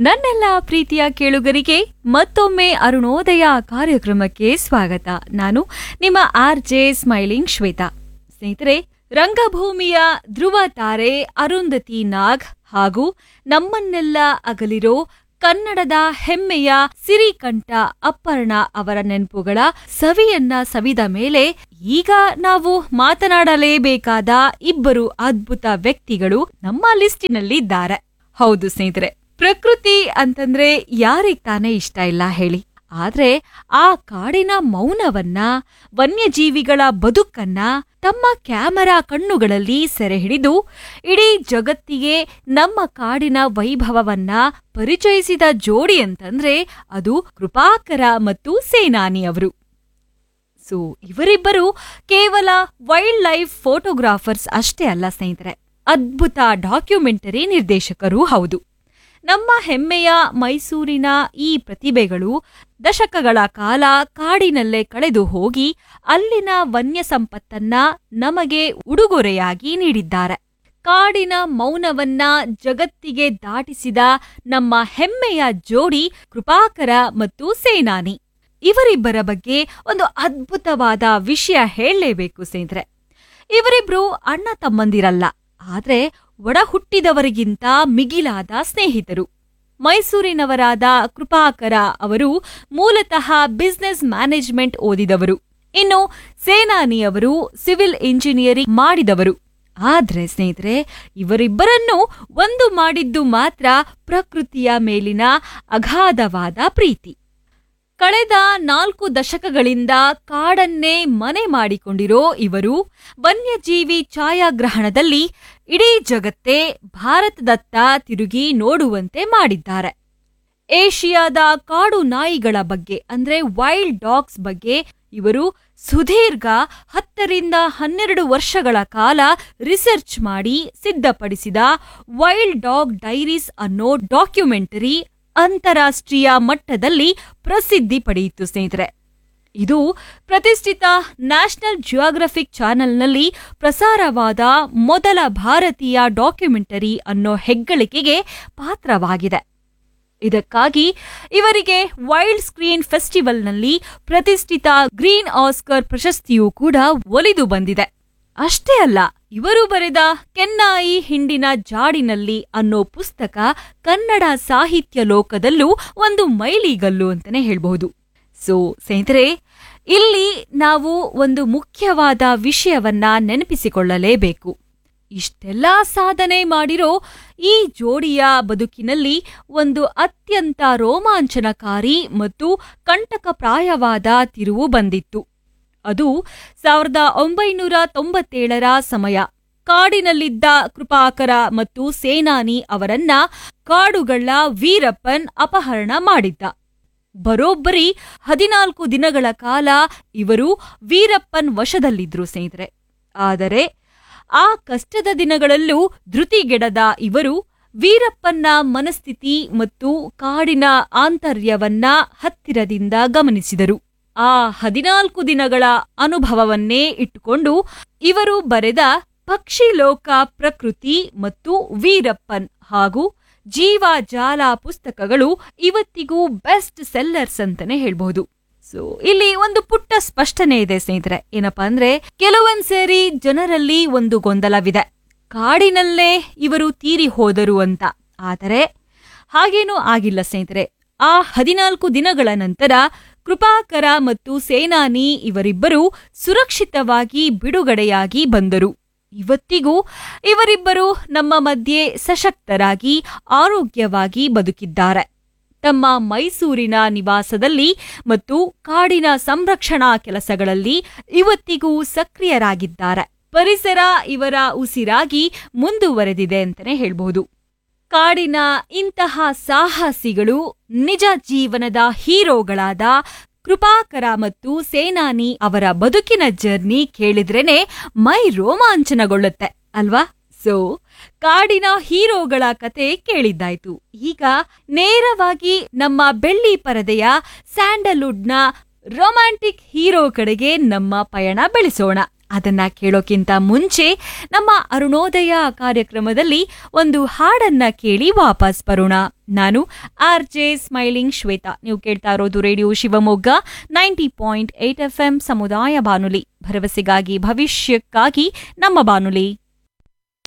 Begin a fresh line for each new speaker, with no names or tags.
ನನ್ನೆಲ್ಲ ಪ್ರೀತಿಯ ಕೇಳುಗರಿಗೆ ಮತ್ತೊಮ್ಮೆ ಅರುಣೋದಯ ಕಾರ್ಯಕ್ರಮಕ್ಕೆ ಸ್ವಾಗತ ನಾನು ನಿಮ್ಮ ಆರ್ ಜೆ ಸ್ಮೈಲಿಂಗ್ ಶ್ವೇತಾ ಸ್ನೇಹಿತರೆ ರಂಗಭೂಮಿಯ ಧ್ರುವ ತಾರೆ ಅರುಂಧತಿ ನಾಗ್ ಹಾಗೂ ನಮ್ಮನ್ನೆಲ್ಲ ಅಗಲಿರೋ ಕನ್ನಡದ ಹೆಮ್ಮೆಯ ಸಿರಿಕಂಠ ಅಪ್ಪರ್ಣ ಅವರ ನೆನಪುಗಳ ಸವಿಯನ್ನ ಸವಿದ ಮೇಲೆ ಈಗ ನಾವು ಮಾತನಾಡಲೇಬೇಕಾದ ಇಬ್ಬರು ಅದ್ಭುತ ವ್ಯಕ್ತಿಗಳು ನಮ್ಮ ಲಿಸ್ಟಿನಲ್ಲಿದ್ದಾರೆ ಹೌದು ಸ್ನೇಹಿತರೆ ಪ್ರಕೃತಿ ಅಂತಂದ್ರೆ ಯಾರಿಗ್ ತಾನೇ ಇಷ್ಟ ಇಲ್ಲ ಹೇಳಿ ಆದ್ರೆ ಆ ಕಾಡಿನ ಮೌನವನ್ನ ವನ್ಯಜೀವಿಗಳ ಬದುಕನ್ನ ತಮ್ಮ ಕ್ಯಾಮರಾ ಕಣ್ಣುಗಳಲ್ಲಿ ಸೆರೆ ಹಿಡಿದು ಇಡೀ ಜಗತ್ತಿಗೆ ನಮ್ಮ ಕಾಡಿನ ವೈಭವವನ್ನ ಪರಿಚಯಿಸಿದ ಜೋಡಿ ಅಂತಂದ್ರೆ ಅದು ಕೃಪಾಕರ ಮತ್ತು ಸೇನಾನಿ ಅವರು ಸೊ ಇವರಿಬ್ಬರು ಕೇವಲ ವೈಲ್ಡ್ ಲೈಫ್ ಫೋಟೋಗ್ರಾಫರ್ಸ್ ಅಷ್ಟೇ ಅಲ್ಲ ಸ್ನೇಹಿತರೆ ಅದ್ಭುತ ಡಾಕ್ಯುಮೆಂಟರಿ ನಿರ್ದೇಶಕರೂ ಹೌದು ನಮ್ಮ ಹೆಮ್ಮೆಯ ಮೈಸೂರಿನ ಈ ಪ್ರತಿಭೆಗಳು ದಶಕಗಳ ಕಾಲ ಕಾಡಿನಲ್ಲೇ ಕಳೆದು ಹೋಗಿ ಅಲ್ಲಿನ ವನ್ಯ ಸಂಪತ್ತನ್ನ ನಮಗೆ ಉಡುಗೊರೆಯಾಗಿ ನೀಡಿದ್ದಾರೆ ಕಾಡಿನ ಮೌನವನ್ನ ಜಗತ್ತಿಗೆ ದಾಟಿಸಿದ ನಮ್ಮ ಹೆಮ್ಮೆಯ ಜೋಡಿ ಕೃಪಾಕರ ಮತ್ತು ಸೇನಾನಿ ಇವರಿಬ್ಬರ ಬಗ್ಗೆ ಒಂದು ಅದ್ಭುತವಾದ ವಿಷಯ ಹೇಳಲೇಬೇಕು ಸ್ನೇಹಿತರೆ ಇವರಿಬ್ರು ಅಣ್ಣ ತಮ್ಮಂದಿರಲ್ಲ ಆದ್ರೆ ಒಡ ಹುಟ್ಟಿದವರಿಗಿಂತ ಮಿಗಿಲಾದ ಸ್ನೇಹಿತರು ಮೈಸೂರಿನವರಾದ ಕೃಪಾಕರ ಅವರು ಮೂಲತಃ ಬಿಸ್ನೆಸ್ ಮ್ಯಾನೇಜ್ಮೆಂಟ್ ಓದಿದವರು ಇನ್ನು ಸೇನಾನಿಯವರು ಸಿವಿಲ್ ಇಂಜಿನಿಯರಿಂಗ್ ಮಾಡಿದವರು ಆದ್ರೆ ಸ್ನೇಹಿತರೆ ಇವರಿಬ್ಬರನ್ನೂ ಒಂದು ಮಾಡಿದ್ದು ಮಾತ್ರ ಪ್ರಕೃತಿಯ ಮೇಲಿನ ಅಗಾಧವಾದ ಪ್ರೀತಿ ಕಳೆದ ನಾಲ್ಕು ದಶಕಗಳಿಂದ ಕಾಡನ್ನೇ ಮನೆ ಮಾಡಿಕೊಂಡಿರೋ ಇವರು ವನ್ಯಜೀವಿ ಛಾಯಾಗ್ರಹಣದಲ್ಲಿ ಇಡೀ ಜಗತ್ತೇ ಭಾರತದತ್ತ ತಿರುಗಿ ನೋಡುವಂತೆ ಮಾಡಿದ್ದಾರೆ ಏಷಿಯಾದ ಕಾಡು ನಾಯಿಗಳ ಬಗ್ಗೆ ಅಂದ್ರೆ ವೈಲ್ಡ್ ಡಾಗ್ಸ್ ಬಗ್ಗೆ ಇವರು ಸುದೀರ್ಘ ಹತ್ತರಿಂದ ಹನ್ನೆರಡು ವರ್ಷಗಳ ಕಾಲ ರಿಸರ್ಚ್ ಮಾಡಿ ಸಿದ್ಧಪಡಿಸಿದ ವೈಲ್ಡ್ ಡಾಗ್ ಡೈರೀಸ್ ಅನ್ನೋ ಡಾಕ್ಯುಮೆಂಟರಿ ಅಂತಾರಾಷ್ಟ್ರೀಯ ಮಟ್ಟದಲ್ಲಿ ಪ್ರಸಿದ್ಧಿ ಪಡೆಯಿತು ಸ್ನೇಹಿತರೆ ಇದು ಪ್ರತಿಷ್ಠಿತ ನ್ಯಾಷನಲ್ ಜಿಯೋಗ್ರಫಿಕ್ ಚಾನೆಲ್ನಲ್ಲಿ ಪ್ರಸಾರವಾದ ಮೊದಲ ಭಾರತೀಯ ಡಾಕ್ಯುಮೆಂಟರಿ ಅನ್ನೋ ಹೆಗ್ಗಳಿಕೆಗೆ ಪಾತ್ರವಾಗಿದೆ ಇದಕ್ಕಾಗಿ ಇವರಿಗೆ ವೈಲ್ಡ್ ಸ್ಕ್ರೀನ್ ಫೆಸ್ಟಿವಲ್ನಲ್ಲಿ ಪ್ರತಿಷ್ಠಿತ ಗ್ರೀನ್ ಆಸ್ಕರ್ ಪ್ರಶಸ್ತಿಯೂ ಕೂಡ ಒಲಿದು ಬಂದಿದೆ ಅಷ್ಟೇ ಅಲ್ಲ ಇವರು ಬರೆದ ಕೆನ್ನಾಯಿ ಹಿಂಡಿನ ಜಾಡಿನಲ್ಲಿ ಅನ್ನೋ ಪುಸ್ತಕ ಕನ್ನಡ ಸಾಹಿತ್ಯ ಲೋಕದಲ್ಲೂ ಒಂದು ಮೈಲಿಗಲ್ಲು ಅಂತಾನೆ ಹೇಳ್ಬಹುದು ಸೊ ಸ್ನೇಹಿತರೆ ಇಲ್ಲಿ ನಾವು ಒಂದು ಮುಖ್ಯವಾದ ವಿಷಯವನ್ನ ನೆನಪಿಸಿಕೊಳ್ಳಲೇಬೇಕು ಇಷ್ಟೆಲ್ಲ ಸಾಧನೆ ಮಾಡಿರೋ ಈ ಜೋಡಿಯ ಬದುಕಿನಲ್ಲಿ ಒಂದು ಅತ್ಯಂತ ರೋಮಾಂಚನಕಾರಿ ಮತ್ತು ಕಂಟಕಪ್ರಾಯವಾದ ತಿರುವು ಬಂದಿತ್ತು ಅದು ಸಾವಿರದ ಒಂಬೈನೂರ ತೊಂಬತ್ತೇಳರ ಸಮಯ ಕಾಡಿನಲ್ಲಿದ್ದ ಕೃಪಾಕರ ಮತ್ತು ಸೇನಾನಿ ಅವರನ್ನ ಕಾಡುಗಳ ವೀರಪ್ಪನ್ ಅಪಹರಣ ಮಾಡಿದ್ದ ಬರೋಬ್ಬರಿ ಹದಿನಾಲ್ಕು ದಿನಗಳ ಕಾಲ ಇವರು ವೀರಪ್ಪನ್ ವಶದಲ್ಲಿದ್ರು ಸ್ನೇಹಿತರೆ ಆದರೆ ಆ ಕಷ್ಟದ ದಿನಗಳಲ್ಲೂ ಧೃತಿಗೆಡದ ಇವರು ವೀರಪ್ಪನ್ನ ಮನಸ್ಥಿತಿ ಮತ್ತು ಕಾಡಿನ ಆಂತರ್ಯವನ್ನ ಹತ್ತಿರದಿಂದ ಗಮನಿಸಿದರು ಆ ಹದಿನಾಲ್ಕು ದಿನಗಳ ಅನುಭವವನ್ನೇ ಇಟ್ಟುಕೊಂಡು ಇವರು ಬರೆದ ಪಕ್ಷಿಲೋಕ ಪ್ರಕೃತಿ ಮತ್ತು ವೀರಪ್ಪನ್ ಹಾಗೂ ಜೀವ ಜಾಲ ಪುಸ್ತಕಗಳು ಇವತ್ತಿಗೂ ಬೆಸ್ಟ್ ಸೆಲ್ಲರ್ಸ್ ಅಂತಾನೆ ಹೇಳ್ಬಹುದು ಸೊ ಇಲ್ಲಿ ಒಂದು ಪುಟ್ಟ ಸ್ಪಷ್ಟನೆ ಇದೆ ಸ್ನೇಹಿತರೆ ಏನಪ್ಪಾ ಅಂದ್ರೆ ಕೆಲವೊಂದ್ ಸೇರಿ ಜನರಲ್ಲಿ ಒಂದು ಗೊಂದಲವಿದೆ ಕಾಡಿನಲ್ಲೇ ಇವರು ತೀರಿ ಹೋದರು ಅಂತ ಆದರೆ ಹಾಗೇನೂ ಆಗಿಲ್ಲ ಸ್ನೇಹಿತರೆ ಆ ಹದಿನಾಲ್ಕು ದಿನಗಳ ನಂತರ ಕೃಪಾಕರ ಮತ್ತು ಸೇನಾನಿ ಇವರಿಬ್ಬರು ಸುರಕ್ಷಿತವಾಗಿ ಬಿಡುಗಡೆಯಾಗಿ ಬಂದರು ಇವತ್ತಿಗೂ ಇವರಿಬ್ಬರು ನಮ್ಮ ಮಧ್ಯೆ ಸಶಕ್ತರಾಗಿ ಆರೋಗ್ಯವಾಗಿ ಬದುಕಿದ್ದಾರೆ ತಮ್ಮ ಮೈಸೂರಿನ ನಿವಾಸದಲ್ಲಿ ಮತ್ತು ಕಾಡಿನ ಸಂರಕ್ಷಣಾ ಕೆಲಸಗಳಲ್ಲಿ ಇವತ್ತಿಗೂ ಸಕ್ರಿಯರಾಗಿದ್ದಾರೆ ಪರಿಸರ ಇವರ ಉಸಿರಾಗಿ ಮುಂದುವರೆದಿದೆ ಅಂತಾನೆ ಹೇಳ್ಬಹುದು ಕಾಡಿನ ಇಂತಹ ಸಾಹಸಿಗಳು ನಿಜ ಜೀವನದ ಹೀರೋಗಳಾದ ಕೃಪಾಕರ ಮತ್ತು ಸೇನಾನಿ ಅವರ ಬದುಕಿನ ಜರ್ನಿ ಕೇಳಿದ್ರೇನೆ ಮೈ ರೋಮಾಂಚನಗೊಳ್ಳುತ್ತೆ ಅಲ್ವಾ ಸೊ ಕಾಡಿನ ಹೀರೋಗಳ ಕತೆ ಕೇಳಿದ್ದಾಯ್ತು ಈಗ ನೇರವಾಗಿ ನಮ್ಮ ಬೆಳ್ಳಿ ಪರದೆಯ ಸ್ಯಾಂಡಲ್ವುಡ್ನ ರೊಮ್ಯಾಂಟಿಕ್ ಹೀರೋ ಕಡೆಗೆ ನಮ್ಮ ಪಯಣ ಬೆಳೆಸೋಣ ಅದನ್ನ ಕೇಳೋಕ್ಕಿಂತ ಮುಂಚೆ ನಮ್ಮ ಅರುಣೋದಯ ಕಾರ್ಯಕ್ರಮದಲ್ಲಿ ಒಂದು ಹಾಡನ್ನ ಕೇಳಿ ವಾಪಸ್ ಬರೋಣ ನಾನು ಆರ್ ಜೆ ಸ್ಮೈಲಿಂಗ್ ಶ್ವೇತಾ ನೀವು ಕೇಳ್ತಾ ಇರೋದು radio Shivamogga ninety point eight F M ಸಮುದಾಯ ಬಾನುಲಿ ಭರವಸೆಗಾಗಿ ಭವಿಷ್ಯಕ್ಕಾಗಿ ನಮ್ಮ ಬಾನುಲಿ